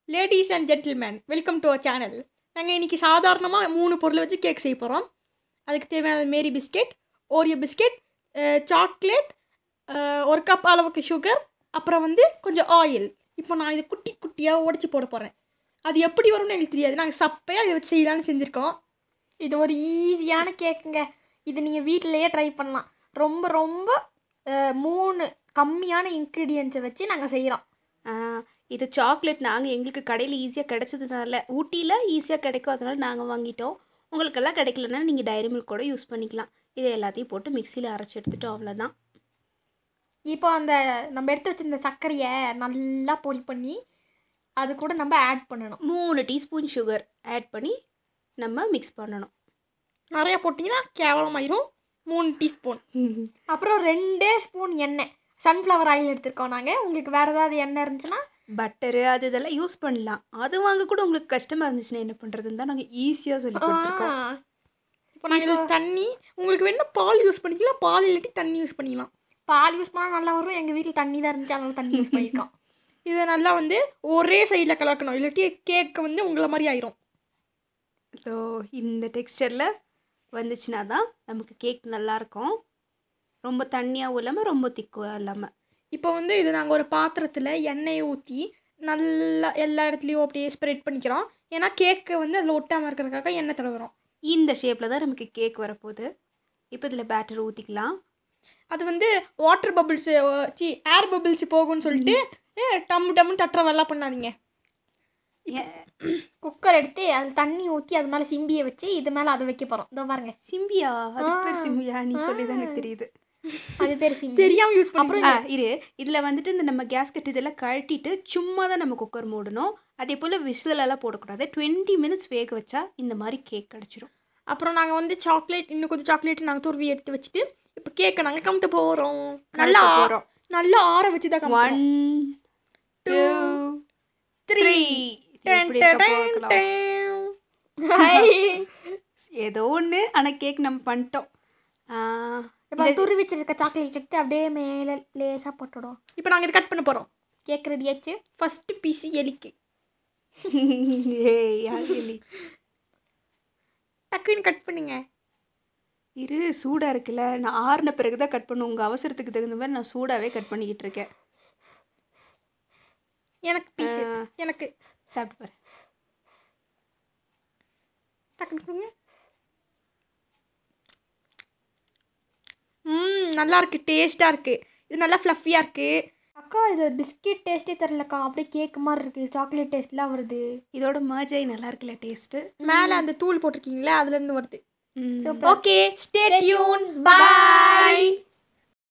Ladies and gentlemen welcome to our channel நாங்கள் இன்றைக்கி சாதாரணமாக மூணு பொருளை வச்சு கேக் செய்ய போகிறோம் அதுக்கு தேவையான Marie biscuit Oreo biscuit chocolate ஒரு கப் அளவுக்கு சுகர் அப்புறம் வந்து கொஞ்சம் ஆயில் இப்போ நான் இதை குட்டி குட்டியாக உடச்சி போட போகிறேன் அது எப்படி வரும்னு எங்களுக்கு தெரியாது நாங்கள் சப்பையாக இதை வச்சு செய்யலான்னு செஞ்சுருக்கோம் இது ஒரு ஈஸியான கேக்குங்க இது நீங்கள் வீட்டிலையே ட்ரை பண்ணலாம் ரொம்ப ரொம்ப அஹ், மூணு கம்மியான இன்க்ரீடியன்ஸை வச்சு நாங்கள் செய்கிறோம் ஆ, இது சாக்லேட் நாங்கள் எங்களுக்கு கடையில் ஈஸியாக கிடைச்சதுனால ஊட்டியில் ஈஸியாக கிடைக்கும் அதனால நாங்கள் வாங்கிட்டோம் உங்களுக்கெல்லாம் கிடைக்கலன்னா நீங்கள் டைரி மில்க் கூட யூஸ் பண்ணிக்கலாம் இதை எல்லாத்தையும் போட்டு மிக்சியில் அரைச்சி எடுத்துட்டோம் அவ்வளோதான் இப்போ அந்த நம்ம எடுத்து வச்சிருந்த சர்க்கரையை நல்லா பொடி பண்ணி அது கூட நம்ம ஆட் பண்ணணும் மூணு டீஸ்பூன் சுகர் ஆட் பண்ணி நம்ம மிக்ஸ் பண்ணணும் நிறையா போட்டிங்கன்னா கேவலமாயிரும் மூணு டீஸ்பூன் அப்புறம் ரெண்டே ஸ்பூன் எண்ணெய் சன்ஃப்ளவர் ஆயில் எடுத்திருக்கோம் நாங்கள் உங்களுக்கு வேறு ஏதாவது எண்ணெய் இருந்துச்சுன்னா பட்டரு அது இதெல்லாம் யூஸ் பண்ணலாம் அது வாங்க கூட உங்களுக்கு கஷ்டமாக இருந்துச்சுன்னா என்ன பண்ணுறதுன்னு தான் நாங்கள் ஈஸியாக சொல்லி கொடுத்துருக்கோம் இப்போ நாங்கள் இதில் தண்ணி உங்களுக்கு வேணால் பால் யூஸ் பண்ணிக்கலாம் பால் இல்லாட்டி தண்ணி யூஸ் பண்ணிக்கலாம் பால் யூஸ் பண்ணால் நல்லா வரும் எங்கள் வீட்டில் தண்ணி தான் இருந்துச்சு அதனால தண்ணி யூஸ் பண்ணியிருக்கோம் இதை நல்லா வந்து ஒரே சைடில் கலக்கணும் இல்லாட்டி கேக்கு வந்து உங்களை மாதிரி ஆயிரும் ஸோ இந்த டெக்ஸ்டரில் வந்துச்சுன்னா தான் நமக்கு கேக் நல்லாயிருக்கும் ரொம்ப தண்ணியாகவும் இல்லாமல் ரொம்ப திக்காகவும் இல்லாமல் இப்போ வந்து இது நாங்கள் ஒரு பாத்திரத்தில் எண்ணெயை ஊற்றி நல்லா எல்லா இடத்துலையும் அப்படியே ஸ்ப்ரெட் பண்ணிக்கிறோம் ஏன்னா கேக்கை வந்து அதில் ஒட்டாமல் இருக்கிறதுக்காக எண்ணெய் தடவுறோம் இந்த ஷேப்பில் தான் நமக்கு கேக் வரப்போகுது இப்போ இதில் பேட்டர் ஊற்றிக்கலாம் அது வந்து வாட்டர் பபிள்ஸ் சி ஏர் பபிள்ஸ் போகும்னு சொல்லிட்டு ஏ, டம்மு டம்முன்னு தட்டுற வெள்ளா பண்ணாதீங்க குக்கர் எடுத்து அதில் தண்ணி ஊற்றி அது மேலே சிம்பியை வச்சு இது மேலே அதை வைக்க போகிறோம் இதோ பாருங்க சிம்பியா அது பேர் சிம்பியா நீ சொல்லி தான் எனக்கு தெரியுது அது பேர் சிம்பி தெரியாமல் யூஸ் பண்ணி ஆ இரு இதில் வந்துட்டு இந்த நம்ம கேஸ் கட்டு இதெல்லாம் கழட்டிட்டு சும்மா தான் நம்ம குக்கர் மூடணும் அதே போல் விசிலெல்லாம் போடக்கூடாது டுவெண்ட்டி மினிட்ஸ் வேக வச்சா இந்த மாதிரி கேக் கிடச்சிரும் அப்புறம் நாங்கள் வந்து சாக்லேட் இன்னும் கொஞ்சம் சாக்லேட் நாங்கள் துருவி எடுத்து வச்சுட்டு இப்போ கேக்கை நாங்கள் கமுத்த போகிறோம் நல்லா கமுத்த போறோம். நல்லா ஆற வச்சு தான் ஒன் கமுத்துறோம். டூ த்ரீ எப்படி இருக்க பார்க்கலாம் ஏதோ ஒன்று ஆனால் கேக் நம்ம பண்ணிட்டோம் ஆ, இப்போ துருவி வச்சிருக்க சாக்லேட் எடுத்து அப்படியே மேலே லேசாக போட்டுவிடும் இப்போ நாங்கள் இது கட் பண்ண போகிறோம் கேக் ரெடி ஆச்சு ஃபஸ்ட்டு பீஸு எலிக்கு ஏய் யார் சொல்லி டக்குன்னு கட் பண்ணுங்க இரு சூடாக இருக்குல்ல நான் ஆறின பிறகு தான் கட் பண்ணுவேன் உங்கள் அவசரத்துக்கு தகுந்த மாதிரி நான் சூடாகவே கட் பண்ணிக்கிட்டு இருக்கேன் எனக்கு பீஸு ஆ. எனக்கு சாப்பிட்டு பாரு டக்குன்னு கொடுங்க ம் நல்லா இருக்கு டேஸ்ட்டாக இருக்குது இது நல்லா ஃப்ளஃபியாக இருக்குது அக்கா இது பிஸ்கெட் டேஸ்ட்டே தெரிலக்கா அப்படியே கேக் மாதிரி இருக்குது சாக்லேட் டேஸ்ட்லாம் வருது இதோட மர்ஜாய் நல்லா இருக்குல்ல டேஸ்ட்டு மேலே அந்த தூள் போட்டிருக்கீங்களே அதுலேருந்து வருது ம் super okay stay tuned bye. பாய்